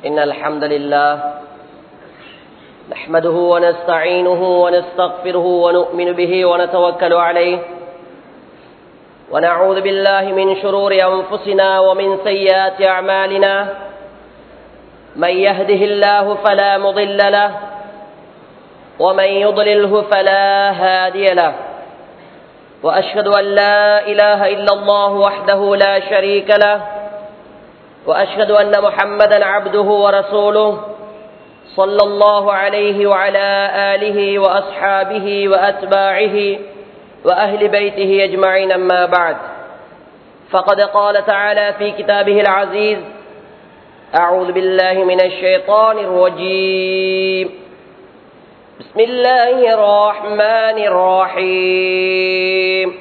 إن الحمد لله نحمده ونستعينه ونستغفره ونؤمن به ونتوكل عليه ونعوذ بالله من شرور أنفسنا ومن سيئات أعمالنا من يهده الله فلا مضل له ومن يضلله فلا هادي له وأشهد أن لا إله إلا الله وحده لا شريك له وأشهد أن محمدا عبده ورسوله صلى الله عليه وعلى آله وأصحابه وأتباعه وأهل بيته أجمعين أما بعد فقد قال تعالى في كتابه العزيز أعوذ بالله من الشيطان الرجيم بسم الله الرحمن الرحيم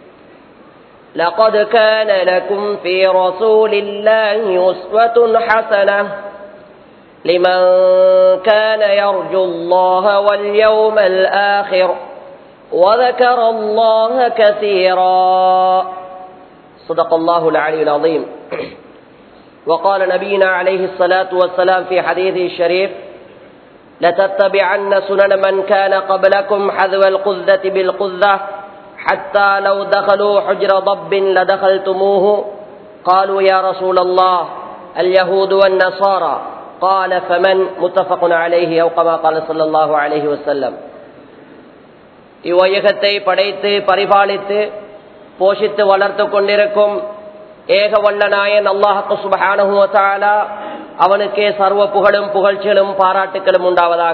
لقد كان لكم في رسول الله أسوة حسنة لمن كان يرجو الله واليوم الآخر وذكر الله كثيرا صدق الله العلي العظيم وقال نبينا عليه الصلاة والسلام في حديثه الشريف لتتبعن سنن من كان قبلكم حذو القذة بالقذة حتى لو دخلوا حجر ضب لدخلتموه قالوا يا رسول الله اليهود والنصارى قال فمن متفق عليه أو كما قال صلى الله عليه وسلم இவ்வையகத்தை படைத்து பரிபாலித்து போஷித்து வளர்த்து கொண்டிருக்கும் ஏக வல்ல நாயன் அல்லாஹு சுபஹானுவத்தாலா அவனுக்கே சர்வ புகழும் புகழ்ச்சிகளும் பாராட்டுகளும் உண்டாவதாக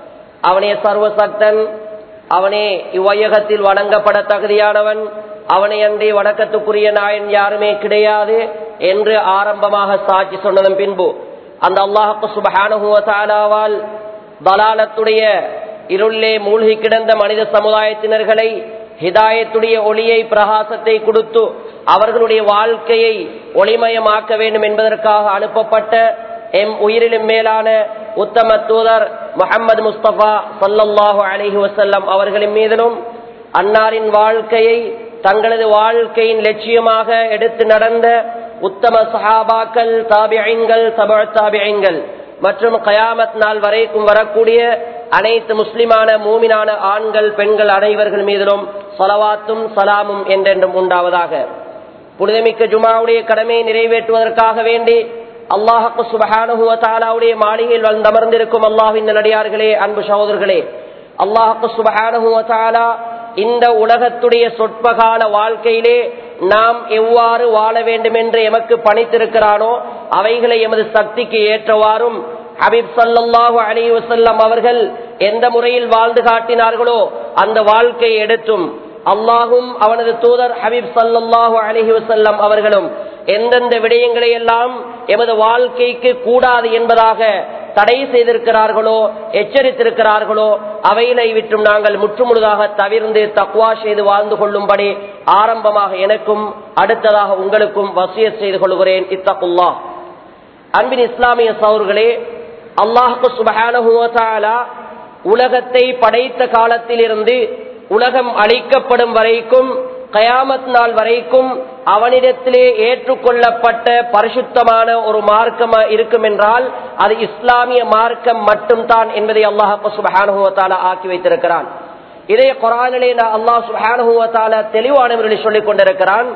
அவனே சர்வ சக்தன் அவனே இவ்வையகத்தில் வணங்கப்பட தகுதியானவன் அவனை அன்றி வணக்கத்துக்குரிய நாயன் யாருமே கிடையாது என்று ஆரம்பமாக சாட்சி சொன்னதன் பின்பு அந்த அல்லாஹு சுபஹானுவத்தாலாவால் பலாலத்துடைய இருளே மூழ்கி கிடந்த மனித சமுதாயத்தினர்களை ஹிதாயத்துடைய ஒளியை பிரகாசத்தை கொடுத்து அவர்களுடைய வாழ்க்கையை ஒளிமயமாக்க வேண்டும் என்பதற்காக அனுப்பப்பட்ட எம் உயிரிலும் மேலான உத்தம தூதர் முகமது முஸ்தபா சல்லல்லாஹு அலஹி வசல்லம் அவர்களின் மீதிலும் அன்னாரின் வாழ்க்கையை தங்களது வாழ்க்கையின் லட்சியமாக எடுத்து நடந்த உத்தம சஹாபாக்கள் தாபியங்கள் தப தாபியங்கள் மற்றும் கயாமத் நாள் வரைக்கும் வரக்கூடிய அனைத்து முஸ்லிமான மூமினான ஆண்கள் பெண்கள் அனைவர்கள் மீதிலும் சலவாத்தும் சலாமும் என்றென்றும் உண்டாவதாக புனிதமிக்க ஜுமாவுடைய கடமையை நிறைவேற்றுவதற்காக வேண்டி அல்லாஹு சுபஹானுடைய தாலாவுடைய மாளிகையில் வந்தமர்ந்திருக்கும் அல்லாஹின் நடிகார்களே அன்பு சகோதரர்களே அல்லாஹு சுபஹானுவ தாலா இந்த உலகத்துடைய சொற்பகால வாழ்க்கையிலே நாம் எவ்வாறு வாழ வேண்டும் என்று எமக்கு பணித்திருக்கிறானோ அவைகளை எமது சக்திக்கு ஏற்றவாறும் ஹபீப் சல்லாஹூ அலி வசல்லம் அவர்கள் எந்த முறையில் வாழ்ந்து காட்டினார்களோ அந்த வாழ்க்கையை எடுத்தும் அல்லாஹும் அவனது தூதர் ஹபீப் சல்லாஹூ அலஹி வசல்லம் அவர்களும் எந்தெந்த விடயங்களை எல்லாம் எமது வாழ்க்கைக்கு கூடாது என்பதாக தடை செய்திருக்கிறார்களோ எச்சரித்திருக்கிறார்களோ அவைகளை விட்டும் நாங்கள் முற்றுமுழுதாக தவிர்ந்து தக்குவா செய்து வாழ்ந்து கொள்ளும்படி ஆரம்பமாக எனக்கும் அடுத்ததாக உங்களுக்கும் வசிய செய்து கொள்கிறேன் இத்தகுல்லா அன்பின் இஸ்லாமிய சௌர்களே அல்லாஹு சுபஹானுவத்தாலா உலகத்தை படைத்த காலத்திலிருந்து உலகம் அழிக்கப்படும் வரைக்கும் கயாமத் நாள் வரைக்கும் அவனிடத்திலே ஏற்றுக்கொள்ளப்பட்ட பரிசுத்தமான ஒரு மார்க்கம் இருக்கும் என்றால் அது இஸ்லாமிய மார்க்கம் மட்டும்தான் என்பதை அல்லாஹு சுபஹானுவத்தாலா ஆக்கி வைத்திருக்கிறான் இதே குரானிலே அல்லாஹ் சுபஹானுவத்தாலா தெளிவான முறையில் சொல்லிக் கொண்டிருக்கிறான்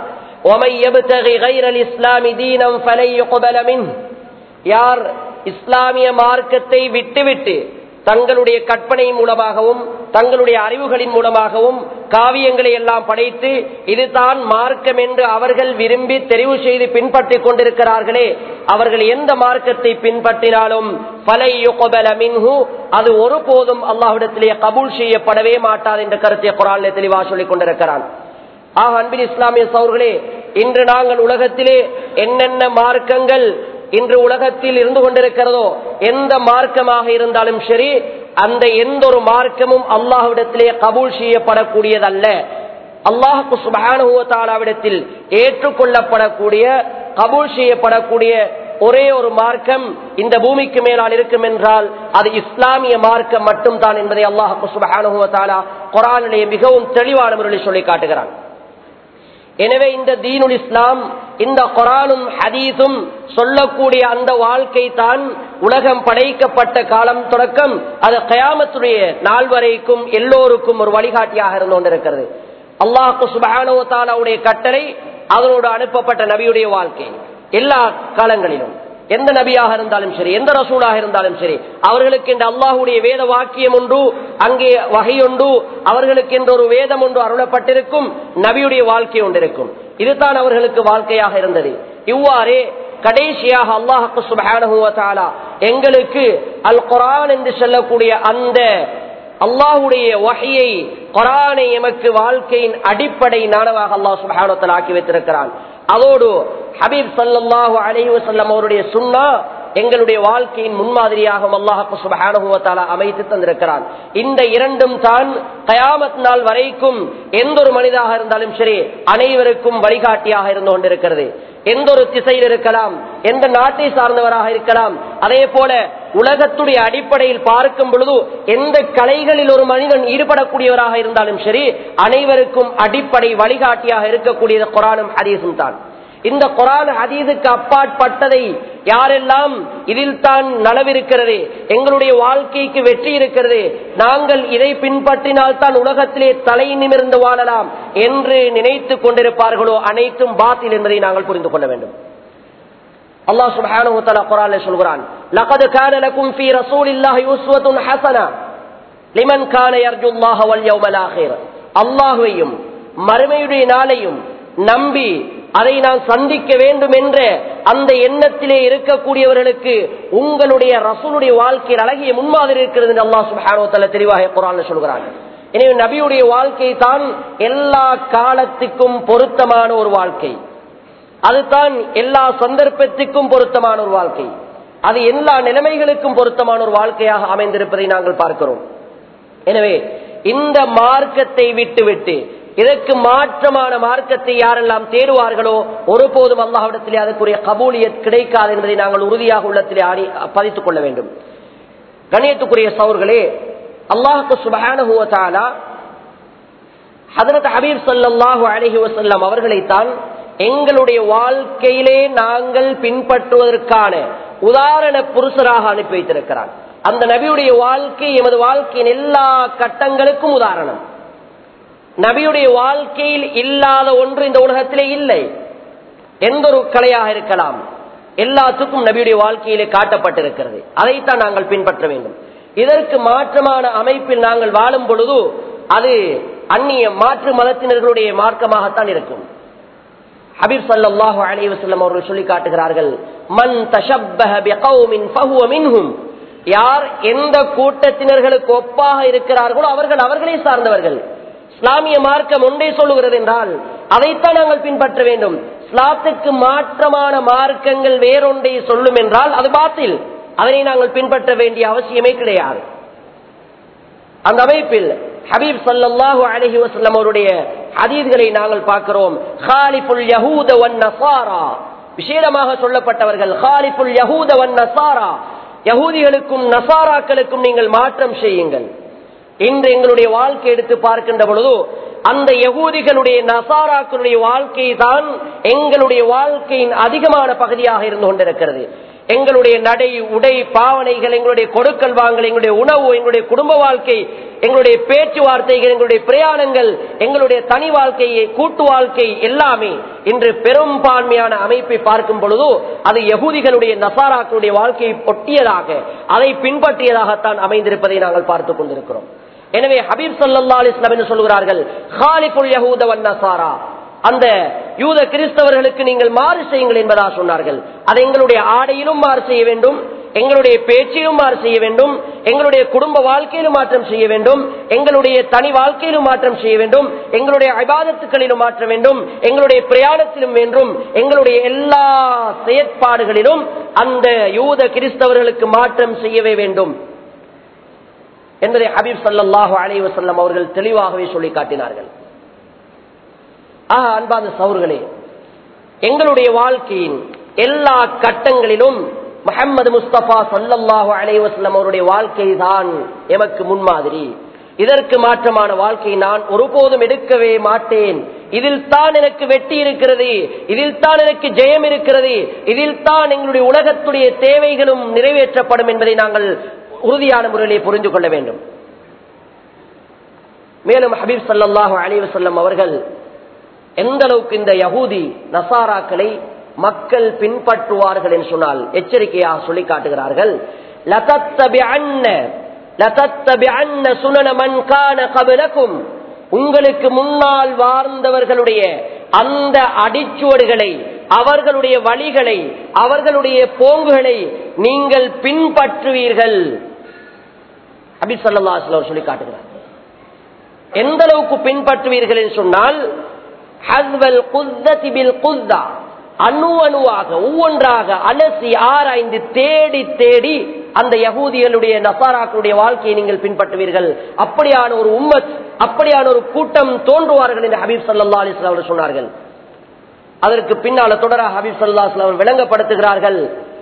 யார் இஸ்லாமிய மார்க்கத்தை விட்டுவிட்டு தங்களுடைய கற்பனை மூலமாகவும் தங்களுடைய அறிவுகளின் மூலமாகவும் காவியங்களை எல்லாம் படைத்து இதுதான் மார்க்கம் என்று அவர்கள் விரும்பி தெரிவு செய்து பின்பற்றி கொண்டிருக்கிறார்களே அவர்கள் எந்த மார்க்கத்தை பின்பற்றினாலும் மின்ஹு அது ஒருபோதும் அல்லாஹ்விடத்திலே கபூல் செய்யப்படவே மாட்டாது என்ற கருத்தை குரான் தெளிவாக சொல்லிக் கொண்டிருக்கிறான் ஆக அன்பின் இஸ்லாமிய சௌர்களே இன்று நாங்கள் உலகத்திலே என்னென்ன மார்க்கங்கள் இன்று உலகத்தில் இருந்து கொண்டிருக்கிறதோ எந்த மார்க்கமாக இருந்தாலும் சரி அந்த எந்த ஒரு மார்க்கமும் அல்லாஹ்விடத்திலே கபூல் செய்யப்படக்கூடியதல்ல அல்லாஹு சுபானுவத்தாலாவிடத்தில் ஏற்றுக்கொள்ளப்படக்கூடிய கபூல் செய்யப்படக்கூடிய ஒரே ஒரு மார்க்கம் இந்த பூமிக்கு மேலால் இருக்கும் என்றால் அது இஸ்லாமிய மார்க்கம் மட்டும்தான் என்பதை அல்லாஹு சுபானுவத்தாலா குரானிலே மிகவும் தெளிவான முறையில் சொல்லி காட்டுகிறான் எனவே இந்த தீனுல் இஸ்லாம் இந்த குரானும் ஹதீஸும் சொல்லக்கூடிய அந்த வாழ்க்கை தான் உலகம் படைக்கப்பட்ட காலம் தொடக்கம் அது கயாமத்துடைய நாள் வரைக்கும் எல்லோருக்கும் ஒரு வழிகாட்டியாக இருந்து கொண்டிருக்கிறது அல்லாஹு சுபானுடைய கட்டளை அதனோடு அனுப்பப்பட்ட நபியுடைய வாழ்க்கை எல்லா காலங்களிலும் எந்த நபியாக இருந்தாலும் சரி எந்த ரசூலாக இருந்தாலும் சரி அவர்களுக்கு என்று அல்லாஹுடைய வேத வாக்கியம் ஒன்று அங்கே வகையொன்று அவர்களுக்கு என்று ஒரு வேதம் ஒன்று அருளப்பட்டிருக்கும் நபியுடைய வாழ்க்கை ஒன்று இருக்கும் இதுதான் அவர்களுக்கு வாழ்க்கையாக இருந்தது இவ்வாறே கடைசியாக அல்லாஹு சுபான எங்களுக்கு அல் குரான் என்று சொல்லக்கூடிய அந்த அல்லாஹுடைய வகையை குரானை எமக்கு வாழ்க்கையின் அடிப்படை நாணவாக அல்லாஹ் சுபானத்தில் ஆக்கி வைத்திருக்கிறான் அதோடு ஹபீப் சல்லாஹூ அலஹி வசல்லம் அவருடைய சுண்ணா எங்களுடைய வாழ்க்கையின் முன்மாதிரியாக அல்லாஹு சுபஹானுவத்தால அமைத்து தந்திருக்கிறான் இந்த இரண்டும் தான் கயாமத் நாள் வரைக்கும் எந்த ஒரு மனிதாக இருந்தாலும் சரி அனைவருக்கும் வழிகாட்டியாக இருந்து கொண்டிருக்கிறது எந்த ஒரு திசையில் இருக்கலாம் எந்த நாட்டை சார்ந்தவராக இருக்கலாம் அதே போல உலகத்துடைய அடிப்படையில் பார்க்கும் பொழுது எந்த கலைகளில் ஒரு மனிதன் ஈடுபடக்கூடியவராக இருந்தாலும் சரி அனைவருக்கும் அடிப்படை வழிகாட்டியாக இருக்கக்கூடியது குரானும் ஹதீஸும் தான் இந்த குரான் ஹதீதுக்கு அப்பாற்பட்டதை யாரெல்லாம் இதில் தான் நலவிருக்கிறது எங்களுடைய வாழ்க்கைக்கு வெற்றி இருக்கிறது நாங்கள் இதை பின்பற்றினால் தான் உலகத்திலே தலை நிமிர்ந்து வாழலாம் என்று நினைத்து கொண்டிருப்பார்களோ அனைத்தும் பாத்தில் என்பதை நாங்கள் புரிந்து கொள்ள வேண்டும் அல்லாஹ் சுப்ஹானஹு வ தஆலா குர்ஆன்ல சொல்கிறான் லகத் கான லகும் ஃபீ ரசூலில்லாஹி உஸ்வத்துன் ஹஸனா லிமன் கான யர்ஜுல்லாஹ வல் யௌமல் ஆகிர் அல்லாஹ்வையும் மறுமையுடைய நாளையும் நம்பி அதை நான் சந்திக்க வேண்டும் என்ற அந்த எண்ணத்திலே இருக்கக்கூடியவர்களுக்கு உங்களுடைய ரசூலுடைய வாழ்க்கையில் அழகிய முன்மாதிரி இருக்கிறது என்று அல்லாஹ் சுப்ஹானஹு வ தஆலா தெளிவாக குர்ஆன்ல சொல்கிறான் எனவே நபியுடைய வாழ்க்கை தான் எல்லா காலத்துக்கும் பொருத்தமான ஒரு வாழ்க்கை அதுதான் எல்லா சந்தர்ப்பத்துக்கும் பொருத்தமான ஒரு வாழ்க்கை அது எல்லா நிலைமைகளுக்கும் பொருத்தமான ஒரு வாழ்க்கையாக அமைந்திருப்பதை நாங்கள் பார்க்கிறோம் எனவே இந்த மார்க்கத்தை விட்டுவிட்டு இதற்கு மாற்றமான மார்க்கத்தை யாரெல்லாம் தேடுவார்களோ ஒருபோதும் அல்லாஹ்விடத்திலே அதற்குரிய கபூலியத் கிடைக்காது என்பதை நாங்கள் உறுதியாக உள்ளத்திலே ஆடி பதித்துக் கொள்ள வேண்டும் கணியத்துக்குரிய சவுர்களே அல்லாஹுக்கு சுபஹானுவத்தாலா ஹதரத் ஹபீப் சல்லாஹூ அலஹி வசல்லம் அவர்களைத்தான் எங்களுடைய வாழ்க்கையிலே நாங்கள் பின்பற்றுவதற்கான உதாரண புருஷராக அனுப்பி வைத்திருக்கிறார் அந்த நபியுடைய வாழ்க்கை எமது வாழ்க்கையின் எல்லா கட்டங்களுக்கும் உதாரணம் நபியுடைய வாழ்க்கையில் இல்லாத ஒன்று இந்த உலகத்திலே இல்லை எந்த ஒரு கலையாக இருக்கலாம் எல்லாத்துக்கும் நபியுடைய வாழ்க்கையிலே காட்டப்பட்டிருக்கிறது அதைத்தான் நாங்கள் பின்பற்ற வேண்டும் இதற்கு மாற்றமான அமைப்பில் நாங்கள் வாழும் பொழுது அது அந்நிய மாற்று மதத்தினர்களுடைய மார்க்கமாகத்தான் இருக்கும் ஹபீப் சல்லாஹு அலி வசல்லம் அவர்கள் சொல்லி காட்டுகிறார்கள் மன் தஷப்பின் யார் எந்த கூட்டத்தினர்களுக்கு ஒப்பாக இருக்கிறார்களோ அவர்கள் அவர்களை சார்ந்தவர்கள் இஸ்லாமிய மார்க்கம் ஒன்றே சொல்லுகிறது என்றால் அதைத்தான் நாங்கள் பின்பற்ற வேண்டும் இஸ்லாத்துக்கு மாற்றமான மார்க்கங்கள் வேறொன்றை சொல்லும் என்றால் அது பாத்தில் அதனை நாங்கள் பின்பற்ற வேண்டிய அவசியமே கிடையாது அந்த அமைப்பில் ஹபீப் சல்லாஹூ அலஹி வசல்லம் அவருடைய ஹதீத்களை நாங்கள் பார்க்கிறோம் ஹாலிஃபுல் யஹூத வன் நசாரா விசேடமாக சொல்லப்பட்டவர்கள் ஹாலிஃபுல் யஹூத வன் நசாரா யகூதிகளுக்கும் நசாராக்களுக்கும் நீங்கள் மாற்றம் செய்யுங்கள் இன்று எங்களுடைய வாழ்க்கை எடுத்து பார்க்கின்ற பொழுது அந்த யகூதிகளுடைய நசாராக்களுடைய வாழ்க்கை தான் எங்களுடைய வாழ்க்கையின் அதிகமான பகுதியாக இருந்து கொண்டிருக்கிறது எங்களுடைய நடை உடை பாவனைகள் எங்களுடைய கொடுக்கல் வாங்கல் எங்களுடைய உணவு எங்களுடைய குடும்ப வாழ்க்கை எங்களுடைய பேச்சுவார்த்தைகள் எங்களுடைய பிரயாணங்கள் எங்களுடைய தனி வாழ்க்கையை கூட்டு வாழ்க்கை எல்லாமே இன்று பெரும்பான்மையான அமைப்பை பார்க்கும் பொழுது அது யகூதிகளுடைய நசாராக்களுடைய வாழ்க்கையை ஒட்டியதாக அதை பின்பற்றியதாகத்தான் அமைந்திருப்பதை நாங்கள் பார்த்துக் கொண்டிருக்கிறோம் எனவே ஹபீப் சல்லா அலிஸ்லாம் என்று சொல்கிறார்கள் ஹாலிபுல் யகூதவன் நசாரா அந்த யூத கிறிஸ்தவர்களுக்கு நீங்கள் மாறு செய்யுங்கள் என்பதா சொன்னார்கள் அது எங்களுடைய ஆடையிலும் மாறு செய்ய வேண்டும் எங்களுடைய பேச்சிலும் மாறு செய்ய வேண்டும் எங்களுடைய குடும்ப வாழ்க்கையிலும் மாற்றம் செய்ய வேண்டும் எங்களுடைய தனி வாழ்க்கையிலும் மாற்றம் செய்ய வேண்டும் எங்களுடைய அபாதத்துக்களிலும் மாற்ற வேண்டும் எங்களுடைய பிரயாணத்திலும் வேண்டும் எங்களுடைய எல்லா செயற்பாடுகளிலும் அந்த யூத கிறிஸ்தவர்களுக்கு மாற்றம் செய்யவே வேண்டும் என்பதை ஹபீப் சல்லாஹூ அலைவசல்லம் அவர்கள் தெளிவாகவே சொல்லி காட்டினார்கள் ஆஹ் அன்பான சவுர்களே எங்களுடைய வாழ்க்கையின் எல்லா கட்டங்களிலும் முகமது முஸ்தபா சல்லல்லாஹு அலைவசல்லம் அவருடைய வாழ்க்கை தான் எமக்கு முன்மாதிரி இதற்கு மாற்றமான வாழ்க்கையை நான் ஒருபோதும் எடுக்கவே மாட்டேன் இதில் தான் எனக்கு வெற்றி இருக்கிறது இதில் தான் எனக்கு ஜெயம் இருக்கிறது இதில் தான் எங்களுடைய உலகத்துடைய தேவைகளும் நிறைவேற்றப்படும் என்பதை நாங்கள் உறுதியான முறையிலே புரிந்து கொள்ள வேண்டும் மேலும் ஹபீப் சல்லாஹூ அலிவசல்லம் அவர்கள் எந்த அளவுக்கு இந்த யகூதி நசாராக்களை மக்கள் பின்பற்றுவார்கள் என்று சொன்னால் எச்சரிக்கையாக சொல்லி காட்டுகிறார்கள் உங்களுக்கு முன்னால் வாழ்ந்தவர்களுடைய அந்த அடிச்சுவடுகளை அவர்களுடைய வழிகளை அவர்களுடைய போங்குகளை நீங்கள் பின்பற்றுவீர்கள் அபி சல்லா சொல்லி காட்டுகிறார் எந்த அளவுக்கு பின்பற்றுவீர்கள் என்று சொன்னால் அணு அணுவாக ஒவ்வொன்றாக அலசி ஆராய்ந்து தேடி தேடி அந்த யகூதிகளுடைய நசாராக்களுடைய வாழ்க்கையை நீங்கள் பின்பற்றுவீர்கள் அப்படியான ஒரு உம்மத் அப்படியான ஒரு கூட்டம் தோன்றுவார்கள் என்று ஹபீப் சல்லா அலிஸ்லாம் அவர்கள் சொன்னார்கள் அதற்கு பின்னால தொடராக ஹபீப் சல்லா அவர் விளங்கப்படுத்துகிறார்கள்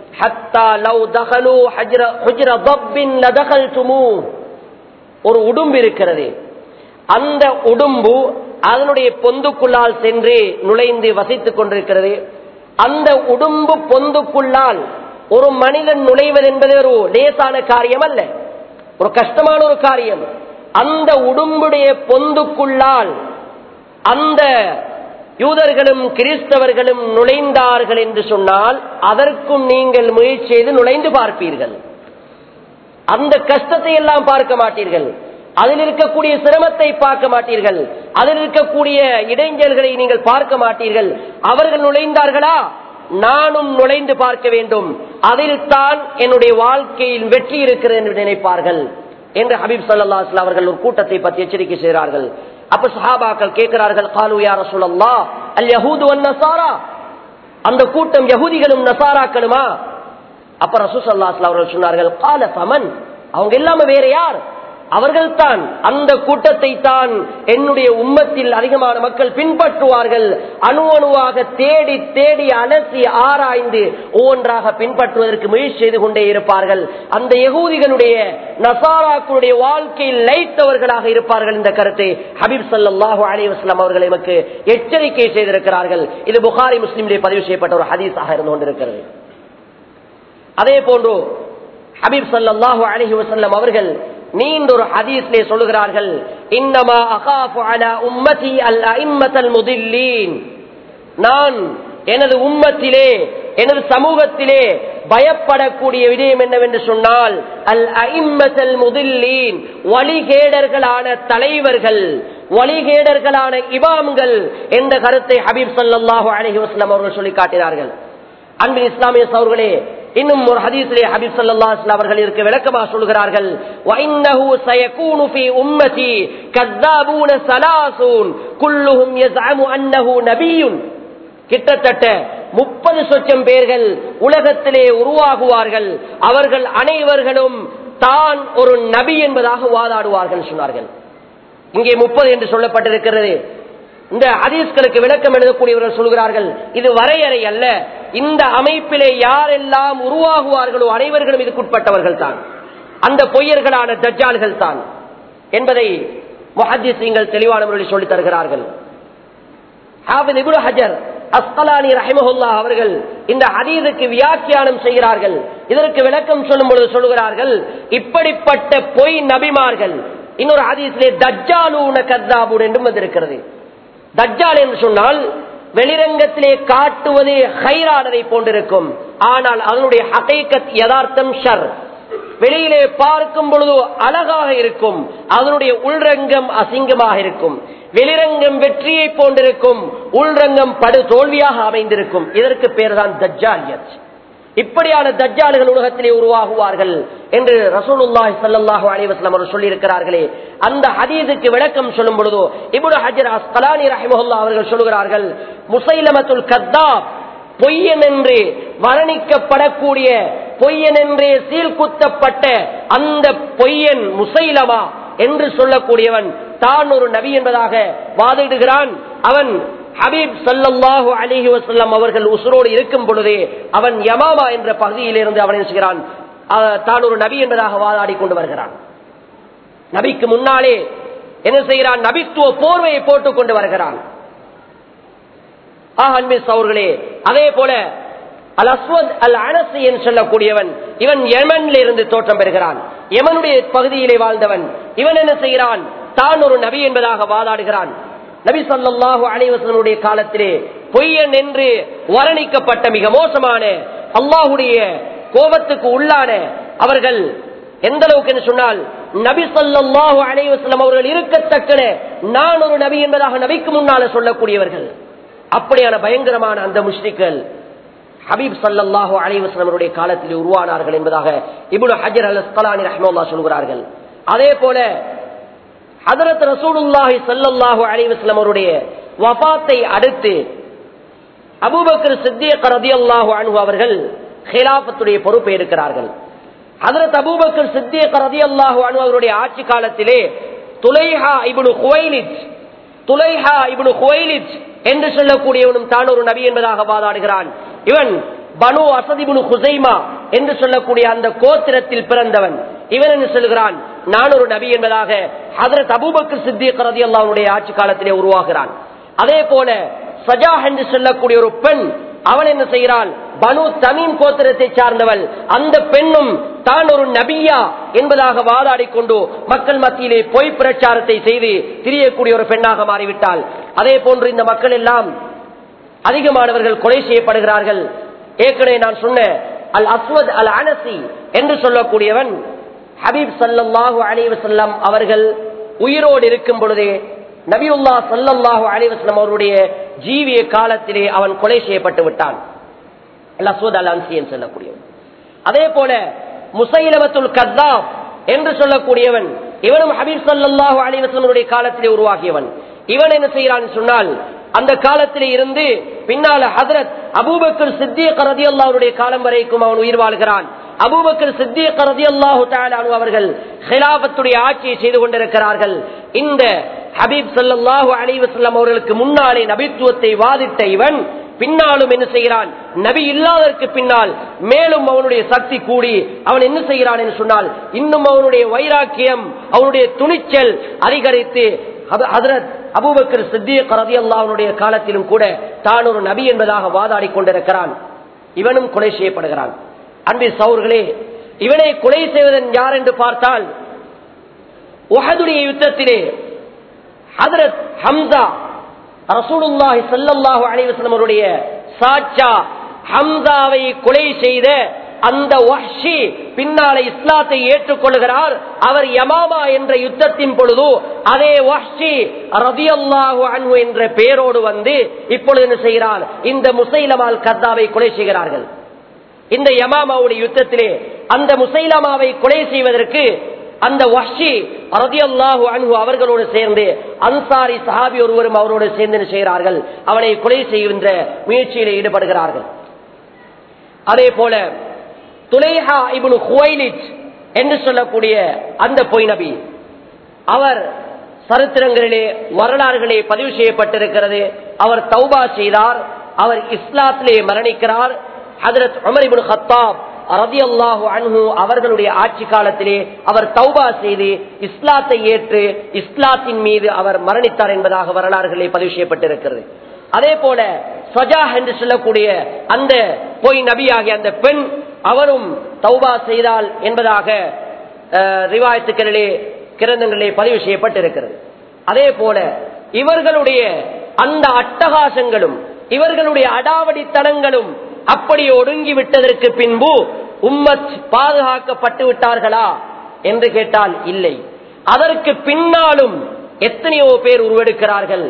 ஒரு உடும்பு இருக்கிறது அந்த உடும்பு அதனுடைய பொந்துக்குள்ளால் சென்று நுழைந்து வசித்துக் கொண்டிருக்கிறது அந்த உடும்பு பொந்துக்குள்ளால் ஒரு மனிதன் நுழைவது என்பது ஒரு லேசான காரியம் அல்ல ஒரு கஷ்டமான ஒரு காரியம் அந்த உடும்புடைய பொந்துக்குள்ளால் அந்த யூதர்களும் கிறிஸ்தவர்களும் நுழைந்தார்கள் என்று சொன்னால் அதற்கும் நீங்கள் முயற்சி செய்து நுழைந்து பார்ப்பீர்கள் அந்த கஷ்டத்தை எல்லாம் பார்க்க மாட்டீர்கள் அதில் இருக்கக்கூடிய சிரமத்தை பார்க்க மாட்டீர்கள் அதில் இருக்கக்கூடிய இடைஞ்சல்களை நீங்கள் பார்க்க மாட்டீர்கள் அவர்கள் நுழைந்தார்களா நானும் நுழைந்து பார்க்க வேண்டும் அதில் தான் என்னுடைய வாழ்க்கையில் வெற்றி இருக்கிறது என்று நினைப்பார்கள் என்று ஹபீப் சல்லாஸ்ல அவர்கள் ஒரு கூட்டத்தை பற்றி எச்சரிக்கை செய்கிறார்கள் அப்ப சஹாபாக்கள் கேட்கிறார்கள் காலு யார சொல்லல்லா அல் யஹூது நசாரா அந்த கூட்டம் யகுதிகளும் நசாராக்களுமா அப்ப ரசூசல்லாஸ்ல அவர்கள் சொன்னார்கள் கால சமன் அவங்க எல்லாமே வேற யார் அவர்கள் தான் அந்த கூட்டத்தை தான் என்னுடைய உம்மத்தில் அதிகமான மக்கள் பின்பற்றுவார்கள் அணு அணுவாக தேடி தேடி அலசி ஆராய்ந்து ஒவ்வொன்றாக பின்பற்றுவதற்கு முயற்சி செய்து கொண்டே இருப்பார்கள் அந்த யகூதிகளுடைய நசாராக்களுடைய வாழ்க்கையில் லைத்தவர்களாக இருப்பார்கள் இந்த கருத்தை ஹபீப் சல்லாஹூ அலிவாஸ்லாம் அவர்கள் எமக்கு எச்சரிக்கை செய்திருக்கிறார்கள் இது புகாரி முஸ்லீம்லேயே பதிவு செய்யப்பட்ட ஒரு ஹதீஸாக இருந்து கொண்டிருக்கிறது அதே போன்று ஹபீப் சல்லாஹூ அலஹி வசல்லம் அவர்கள் நீண்ட ஒரு ஹதீஸ்லே சொல்லுகிறார்கள் இன்னமா அகாஃபு அலா உம்மதி அல் அஇம்மத்தல் முதில்லீன் நான் எனது உம்மத்திலே எனது சமூகத்திலே பயப்படக்கூடிய விடயம் என்னவென்று சொன்னால் அல் அஇம்மத்தல் முதில்லீன் வழிகேடர்களான தலைவர்கள் வழிகேடர்களான இமாம்கள் என்ற கருத்தை ஹபீப் சல்லாஹூ அலஹி வஸ்லாம் அவர்கள் சொல்லி காட்டினார்கள் அன்பின் இஸ்லாமிய சவர்களே இன்னும் ஒரு ஹதீஸிலே ஹபீப் சல்லாஹ் அவர்கள் இருக்க விளக்கமாக சொல்கிறார்கள் وَإِنَّهُ سَيَكُونُ فِي أُمَّتِي كَذَّابُونَ ثَلَاثُونَ كُلُّهُمْ يَزْعَمُ أَنَّهُ نَبِيٌّ கிட்டத்தட்ட முப்பது சொச்சம் பேர்கள் உலகத்திலே உருவாகுவார்கள் அவர்கள் அனைவர்களும் தான் ஒரு நபி என்பதாக வாதாடுவார்கள் சொன்னார்கள் இங்கே முப்பது என்று சொல்லப்பட்டிருக்கிறது இந்த ஹதீஸ்களுக்கு விளக்கம் எழுதக்கூடியவர்கள் சொல்கிறார்கள் இது வரையறை அல்ல இந்த அமைப்பிலே யாரெல்லாம் உருவாகுவார்களோ அனைவர்களும் இதுக்குட்பட்டவர்கள் தான் அந்த பொய்யர்களான தஜ்ஜால்கள் தான் என்பதை முஹத்திசீங்கள் தெளிவான முறையில் சொல்லித் தருகிறார்கள் ஹஜர் அஸ்கலானி ரஹிமஹுல்லா அவர்கள் இந்த ஹதீதுக்கு வியாக்கியானம் செய்கிறார்கள் இதற்கு விளக்கம் சொல்லும் பொழுது சொல்லுகிறார்கள் இப்படிப்பட்ட பொய் நபிமார்கள் இன்னொரு ஹதீஸிலே தஜ்ஜாலூன கத்தாபூன் என்றும் வந்திருக்கிறது தஜ்ஜால் என்று சொன்னால் வெளிரங்கத்திலே காட்டுவது ஹைரானதை போன்றிருக்கும் ஆனால் அதனுடைய ஹகைக்கத் யதார்த்தம் ஷர் வெளியிலே பார்க்கும் பொழுது அழகாக இருக்கும் அதனுடைய உள்ரங்கம் அசிங்கமாக இருக்கும் வெளிரங்கம் வெற்றியை போன்றிருக்கும் உள்ரங்கம் படு தோல்வியாக அமைந்திருக்கும் இதற்கு பேர் தான் தஜ்ஜாலியத் இப்படியான தஜ்ஜால்கள் உலகத்திலே உருவாகுவார்கள் என்று ரசூலுல்லாஹி ஸல்லல்லாஹு அலைஹி வஸல்லம் அவர்கள் சொல்லி இருக்கிறார்களே அந்த ஹதீஸுக்கு விளக்கம் சொல்லும் பொழுது இப்னு ஹஜர் அஸ்கலானி ரஹிமஹுல்லாஹ் அவர்கள் சொல்கிறார்கள் முசைலமத்துல் கத்தாப் பொய்யன் என்று வர்ணிக்கப்படக்கூடிய பொய்யன் என்றே சீல்குத்தப்பட்ட அந்த பொய்யன் முசைலமா என்று சொல்லக்கூடியவன் தான் ஒரு நபி என்பதாக வாதிடுகிறான் அவன் ஹபீப் சல்லாஹூ அலிஹி வசல்லம் அவர்கள் உசுரோடு இருக்கும் பொழுதே அவன் யமாமா என்ற பகுதியிலிருந்து அவன் செய்கிறான் தான் ஒரு நபி என்பதாக வாதாடி கொண்டு வருகிறான் நபிக்கு முன்னாலே என்ன செய்கிறான் நபித்துவ போர்வையை போட்டுக் கொண்டு வருகிறான் ஆஹ் அன்பிஸ் அவர்களே அதே போல அல் அஸ்வத் அல் அனசு என்று சொல்லக்கூடியவன் இவன் யமன்ல இருந்து தோற்றம் பெறுகிறான் யமனுடைய பகுதியிலே வாழ்ந்தவன் இவன் என்ன செய்கிறான் தான் ஒரு நபி என்பதாக வாதாடுகிறான் நபி ஸல்லல்லாஹு அலைஹி வஸல்லுடைய காலத்திலே பொய்யன் என்று வர்ணிக்கப்பட்ட மிக மோசமான அல்லாஹுடைய கோபத்துக்கு உள்ளான அவர்கள் எந்த அளவுக்கு என்று சொன்னால் நபி ஸல்லல்லாஹு அலைஹி வஸல்லம் அவர்கள் இருக்கத்தக்கன நான் ஒரு நபி என்பதாக நபிக்கு முன்னால சொல்லக்கூடியவர்கள் அப்படியான பயங்கரமான அந்த முஷ்ரிக்கள் ஹபீப் சல்லல்லாஹு அலைஹி வஸல்லமருடைய காலத்தில் உருவானார்கள் என்பதாக இப்னு ஹஜர் அல் அஸ்கலானி ரஹ்மத்துல்லாஹி சொல்கிறார்கள் அதே போல ஹதரத் ரசூலுல்லாஹி ஸல்லல்லாஹு அலைஹி வஸல்லம் அவருடைய வஃபாத்தை அடுத்து அபூபக்கர் சித்திக் ரலியல்லாஹு அன்ஹு அவர்கள் ஹிலாஃபத்துடைய பொறுப்பை எடுக்கிறார்கள் ஹதரத் அபூபக்கர் சித்திக் ரலியல்லாஹு அன்ஹு அவருடைய ஆட்சி காலத்திலே துலைஹா இப்னு குவைலித் துலைஹா இப்னு குவைலித் என்று சொல்லக்கூடியவனும் தான் ஒரு நபி என்பதாக வாதாடுகிறான் இவன் பனு அசதிபுனு ஹுசைமா என்று சொல்லக்கூடிய அந்த கோத்திரத்தில் பிறந்தவன் இவன் என்று சொல்கிறான் நான் ஒரு நபி என்பதாக ஹதரத் அபூபக்கர் சித்திக் ரலியல்லாஹு அவருடைய ஆட்சி காலத்திலே உருவாகிறான் அதே போல சஜா என்று சொல்லக்கூடிய ஒரு பெண் அவள் என்ன செய்கிறாள் பனு தமீம் கோத்திரத்தை சார்ந்தவள் அந்த பெண்ணும் தான் ஒரு நபியா என்பதாக வாதாடி கொண்டு மக்கள் மத்தியிலே பொய் பிரச்சாரத்தை செய்து திரியக்கூடிய ஒரு பெண்ணாக மாறிவிட்டாள் அதே போன்று இந்த மக்கள் எல்லாம் அதிகமானவர்கள் கொலை செய்யப்படுகிறார்கள் ஏற்கனவே நான் சொன்ன அல் அஸ்வத் அல் அனசி என்று சொல்லக்கூடியவன் ஹபீப் சல்லாஹூ அலிவசல்லாம் அவர்கள் உயிரோடு இருக்கும் பொழுதே நபியுல்லா சல்லல்லாஹு அலிவஸ்லம் அவருடைய ஜீவிய காலத்திலே அவன் கொலை செய்யப்பட்டு விட்டான் அல் அல் அன்சியன் சொல்லக்கூடியவன் அதே போல முசைலமத்துல் கத்தாப் என்று சொல்லக்கூடியவன் இவனும் ஹபீப் சல்லாஹு அலிவஸ்லமுடைய காலத்திலே உருவாகியவன் இவன் என்ன செய்யறான் சொன்னால் அந்த காலத்திலே இருந்து பின்னால ஹதரத் அபூபக்கர் சித்திக் ரதி அல்லாவுடைய காலம் வரைக்கும் அவன் உயிர் வாழ்கிறான் அபூபக்கர் சித்திக் ரதி அல்லாஹு தாலு அவர்கள் ஹிலாபத்துடைய ஆட்சியை செய்து கொண்டிருக்கிறார்கள் இந்த ஹபீப் சல்லாஹூ அலிவசல்லம் அவர்களுக்கு முன்னாலே நபித்துவத்தை வாதிட்ட இவன் பின்னாலும் என்ன செய்கிறான் நபி இல்லாததற்கு பின்னால் மேலும் அவனுடைய சக்தி கூடி அவன் என்ன செய்கிறான் என்று சொன்னால் இன்னும் அவனுடைய வைராக்கியம் அவனுடைய துணிச்சல் அதிகரித்து அபூபக்கர் சித்திக் ரதி அல்லாவுடைய காலத்திலும் கூட தான் ஒரு நபி என்பதாக வாதாடி கொண்டிருக்கிறான் இவனும் கொலை செய்யப்படுகிறான் அன்பி சௌர்களே இவனை கொலை செய்வதன் யார் என்று பார்த்தால் உஹதுடைய யுத்தத்திலே ஹதரத் ஹம்சா ரசூலுல்லாஹி ஸல்லல்லாஹு அலைஹி வஸல்லம் அவருடைய சாச்சா ஹம்சாவை கொலை செய்த அந்த வஹ்ஷி பின்னாலே இஸ்லாத்தை ஏற்றுக்கொள்கிறார் அவர் யமாமா என்ற யுத்தத்தின் பொழுது அதே வஹ்ஷி ரதியல்லாஹு அன்ஹு என்ற பெயரோடு வந்து இப்பொழுது என்ன செய்கிறார் இந்த முசைலமால் கத்தாவை கொலை செய்கிறார்கள் இந்த யமாமாவுடைய யுத்தத்திலே அந்த முசைலமாவை கொலை செய்வதற்கு அந்த வஷி அரதியல்லாஹு அன்ஹு அவர்களோடு சேர்ந்து அன்சாரி சஹாபி ஒருவரும் அவரோடு சேர்ந்து செய்கிறார்கள் அவனை கொலை செய்கின்ற முயற்சியில் ஈடுபடுகிறார்கள் அதே போல துலேஹா இபுனு ஹுவைலிட் என்று சொல்லக்கூடிய அந்த பொய் நபி அவர் சரித்திரங்களிலே வரலாறுகளே பதிவு செய்யப்பட்டிருக்கிறது அவர் தௌபா செய்தார் அவர் இஸ்லாத்திலே மரணிக்கிறார் ஹதரத் உமர் இபுன் ஹத்தாப் ரதியல்லாஹு அன்ஹு அவர்களுடைய ஆட்சி காலத்திலே அவர் தௌபா செய்து இஸ்லாத்தை ஏற்று இஸ்லாத்தின் மீது அவர் மரணித்தார் என்பதாக வரலாறுகளே பதிவு செய்யப்பட்டிருக்கிறது அதே போல சஜா என்று சொல்லக்கூடிய அந்த பொய் நபியாகிய அந்த பெண் அவரும் தௌபா செய்தால் என்பதாக ரிவாயத்துக்களிலே கிரந்தங்களிலே பதிவு செய்யப்பட்டிருக்கிறது அதே போல இவர்களுடைய அந்த அட்டகாசங்களும் இவர்களுடைய அடாவடித்தனங்களும் அப்படி ஒடுங்கி விட்டதற்கு பின்பு உம்மத் பாதுகாக்கப்பட்டு விட்டார்களா என்று கேட்டால் இல்லை அதற்கு பின்னாலும் எத்தனையோ பேர் உருவெடுக்கிறார்கள்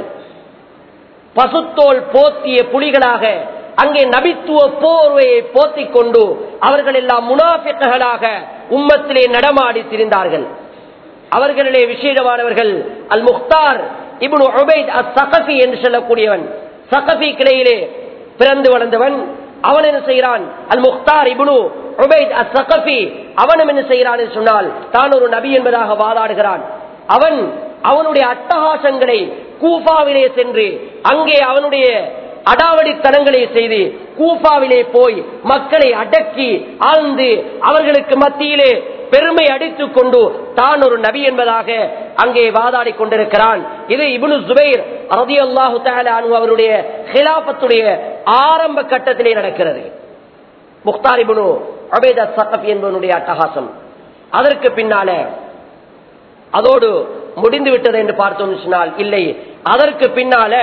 பசுத்தோல் போத்திய புலிகளாக அங்கே நபித்துவ போர்வையை போத்திக் கொண்டு அவர்கள் எல்லாம் முனாஃபிக்களாக உம்மத்திலே நடமாடி திரிந்தார்கள் அவர்களிலே விசேஷமானவர்கள் al Mukhtar ibn Ubaid as Thaqafi என்று சொல்லக்கூடியவன் சகஃபி கிளையிலே பிறந்து வளர்ந்தவன் அவன் என்ன செய்கிறான் அல் முக்தார் இபுனு உபைத் அஸ் சகஃபி அவனும் என்ன செய்கிறான் என்று சொன்னால் தான் ஒரு நபி என்பதாக வாதாடுகிறான் அவன் அவனுடைய அட்டகாசங்களை கூஃபாவிலே சென்று அங்கே அவனுடைய அடாவடித்தனங்களை செய்து கூஃபாவிலே போய் மக்களை அடக்கி ஆழ்ந்து அவர்களுக்கு மத்தியிலே பெருமை அடித்துக் கொண்டு தான் ஒரு நபி என்பதாக அங்கே வாதாடி கொண்டிருக்கிறான் இது இப்னு ஜுபைர் ரலியல்லாஹு தஆலா அன்ஹு அவருடைய ஹிலாபத்துடைய ஆரம்ப கட்டத்திலே நடக்கிறது முக்தார் இப்னு உபைதா சக்கஃபி என்பவனுடைய அட்டகாசம் அதற்கு பின்னால அதோடு முடிந்து விட்டது என்று பார்த்தோம் சொன்னால் இல்லை அதற்கு பின்னால